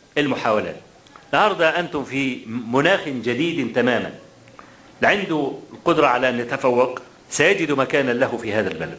المحاولات النهارده انتم في مناخ جديد تماما اللي عنده القدره على ان يتفوق سيجد مكانا له في هذا البلد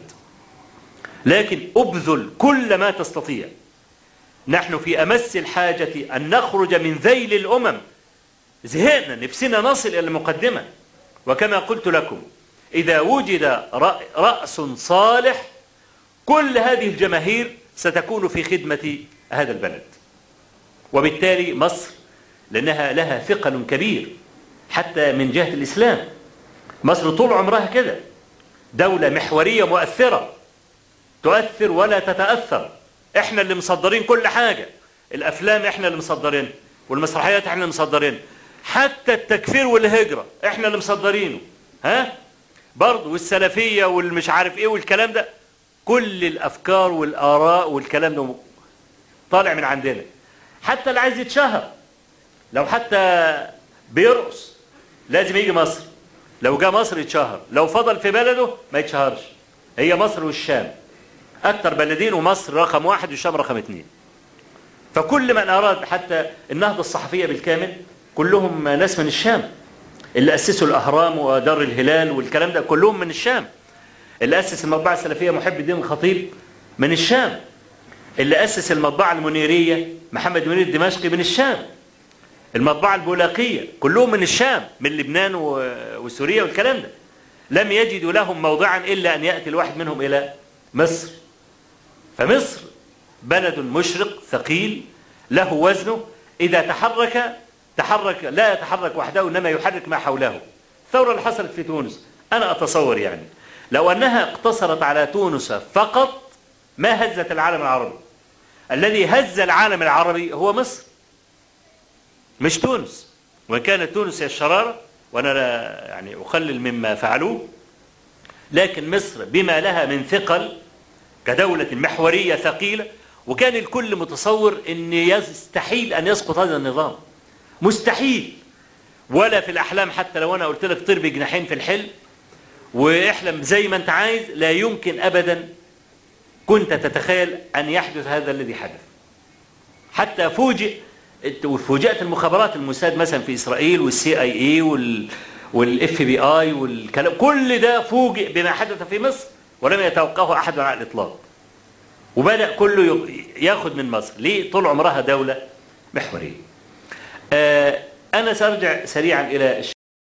لكن ابذل كل ما تستطيع نحن في امس الحاجه ان نخرج من ذيل الامم زهقنا نفسنا نصل الى المقدمه وكما قلت لكم اذا وجد راس صالح كل هذه الجماهير ستكون في خدمه هذا البلد وبالتالي مصر لانها لها ثقل كبير حتى من جهه الاسلام مصر طول عمرها كده دوله محوريه مؤثره تؤثر ولا تتاثر احنا اللي مصدرين كل حاجه الافلام احنا اللي مصدرين والمسرحيات احنا اللي مصدرين حتى التكفير والهجره احنا اللي مصدرينه ها برضه والسلفيه والمش عارف ايه والكلام ده كل الافكار والاراء والكلام ده طالع من عندنا حتى اللي عايز يتشهر لو حتى بيرقص لازم يجي مصر لو جاء مصر يتشهر لو فضل في بلده ما يتشهرش هي مصر والشام اكتر بلدين ومصر رقم واحد والشام رقم اثنين فكل من اراد حتى النهضه الصحفيه بالكامل كلهم ناس من الشام اللي اسسوا الاهرام ودار الهلال والكلام ده كلهم من الشام اللي اسس المطبعه السلفيه محب الدين الخطيب من الشام اللي اسس المطبعه المنيريه محمد منير الدمشقي من الشام المطبعه البولاقيه كلهم من الشام من لبنان وسوريا والكلام ده لم يجدوا لهم موضعا الا ان ياتي الواحد منهم الى مصر فمصر بلد مشرق ثقيل له وزنه اذا تحرك تحرك لا يتحرك وحده انما يحرك ما حوله الثوره اللي حصلت في تونس انا اتصور يعني لو انها اقتصرت على تونس فقط ما هزت العالم العربي الذي هز العالم العربي هو مصر مش تونس وان كانت تونس هي الشراره وانا لا يعني اقلل مما فعلوه لكن مصر بما لها من ثقل كدوله محوريه ثقيله وكان الكل متصور ان يستحيل ان يسقط هذا النظام مستحيل ولا في الاحلام حتى لو انا قلت لك طير بجناحين في الحلم واحلم زي ما انت عايز لا يمكن ابدا كنت تتخيل ان يحدث هذا الذي حدث حتى فوجئ فوجئت المخابرات الموساد مثلا في اسرائيل والسي اي اي وال والاف بي اي والكلام كل ده فوجئ بما حدث في مصر ولم يتوقعه احد على الاطلاق وبدا كله ياخذ من مصر ليه طول عمرها دوله محوريه آه انا سارجع سريعا الى